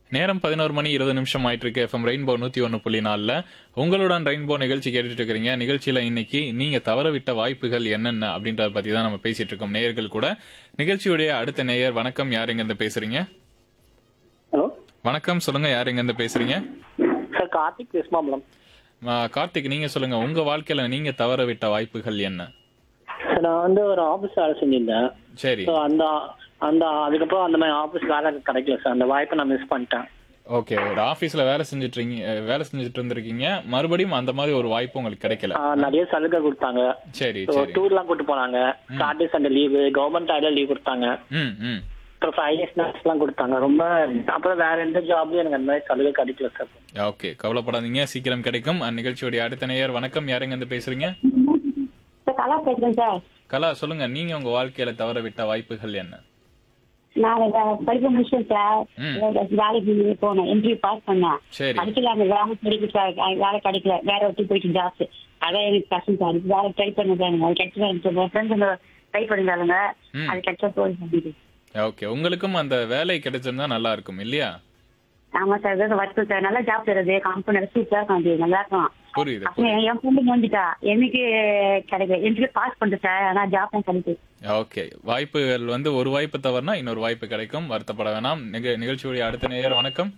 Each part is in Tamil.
நேரம் பதினோரு மணி இருபது நிமிஷம் ஆயிட்டு இருக்கு எஃப்எம் ரெயின்போ நூத்தி ஒன்னு புள்ளி நாலுல உங்களுடன் ரெயின்போ நிகழ்ச்சி கேட்டுட்டு இருக்கிறீங்க நிகழ்ச்சியில இன்னைக்கு நீங்க தவறவிட்ட வாய்ப்புகள் என்னென்ன அப்படின்றத பத்தி தான் நம்ம பேசிட்டு இருக்கோம் நேயர்கள் கூட நிகழ்ச்சியுடைய அடுத்த நேயர் வணக்கம் யார் எங்க இருந்து பேசுறீங்க ஹலோ வணக்கம் சொல்லுங்க யார் எங்க இருந்து பேசுறீங்க சார் கார்த்திக் பேசுமா மேடம் ஆ, கார்த்திக் நீங்க சொல்லுங்க உங்க வாழ்க்கையில நீங்க தவறவிட்ட வாய்ப்புகள் என்ன சார் நான் வந்து ஒரு ஆஃபீஸ் வேலை செஞ்சிருந்தேன் சரி ஸோ அந்த அந்த அதுக்கப்புறம் அந்த மாதிரி ஆஃபீஸ் வேலை எனக்கு கிடைக்கல சார் அந்த வாய்ப்பை நான் மிஸ் பண்ணிட்டேன் ஓகே ஒரு ஆபீஸ்ல வேலை செஞ்சுட்டு இருக்கீங்க வேலை செஞ்சுட்டு இருந்திருக்கீங்க மறுபடியும் அந்த மாதிரி ஒரு வாய்ப்பு உங்களுக்கு கிடைக்கல ஆ, நிறைய சலுகை கொடுத்தாங்க சரி ஸோ சரி டூர்லாம் கூட்டு போனாங்க Saturday Sunday leave government idea leave கொடுத்தாங்க ம் ம் அப்புறம் ஃபைவ் டேஸ் ஸ்நாக்ஸ்லாம் கொடுத்தாங்க ரொம்ப அப்புறம் வேற எந்த ஜாப்லயும் எனக்கு அந்த மாதிரி சலுகை கிடைக்கல சார் ஓகே கவலைப்படாதீங்க சீக்கிரம் கிடைக்கும் அந்நிகழ்ச்சியுடைய அடுத்த நேயர் வணக்கம் யாருங்க இருந்து பேசுறீங்க சார் கலா பேசுறேன் சார் கலா சொல்லுங்க நீங்க உங்க வாழ்க்கையில தவற விட்ட வாய்ப்புகள் என்ன நான் இத படிக்க முடிச்சேன் சார் ம். வேலைக்கு போனேன் இன்டர்வியூ பாஸ் பண்ணேன் சரி படிக்கல அந்த வேலை கிடைக்கல சார் அஹ் வேலை கிடைக்கல வேற ஒருத்தி போயிட்டு ஜாஸ் அதான் எனக்கு கஷ்டம் சார் இது வேலை ட்ரை பண்ணுங்க அது கிடைச்சா எனக்கு ஃப்ரெண்ட்ஸ் ட்ரை பண்ணிருந்தாலுங்க ம். அது கிடைச்சா போய் சொல்லிட்டு ஓகே உங்களுக்கும் அந்த வேலை கிடைச்சிருந்தா நல்லா இருக்கும் இல்லையா ஆமா சார் இதான் ஒர்க் சார் நல்லா ஜாப் தருது கம்பெனி சூப்பரா இருக்கும் அது நல்லா இருக்கும் புரியுது அப்புறம் புரியுது என் ஃப்ரெண்டு வந்துட்டா எனக்கு கிடைக்கல இன்டர்வியூ பாஸ் பண்ணிட்டேன் சார் ஆனா ஜாப் தான் கிடைக்குது ஓகே வாய்ப்புகள் வந்து ஒரு வாய்ப்பு தவறுனா இன்னொரு வாய்ப்பு கிடைக்கும் வருத்தப்பட வேணாம் நிக- நிகழ்ச்சியுடைய அடுத்த நேயர் வணக்கம்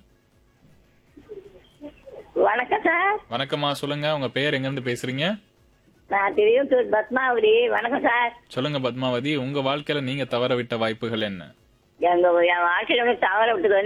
வணக்கம் சார் வணக்கம்மா சொல்லுங்க உங்க பேர் எங்க இருந்து பேசுறீங்க நான் திருவியூர் பத்மாவதி வணக்கம் சார் சொல்லுங்க பத்மாவதி உங்க வாழ்க்கையில நீங்க தவற விட்ட வாய்ப்புகள் என்ன எங்க என் வாழ்க்கையில வந்து தவற விட்டது வந்து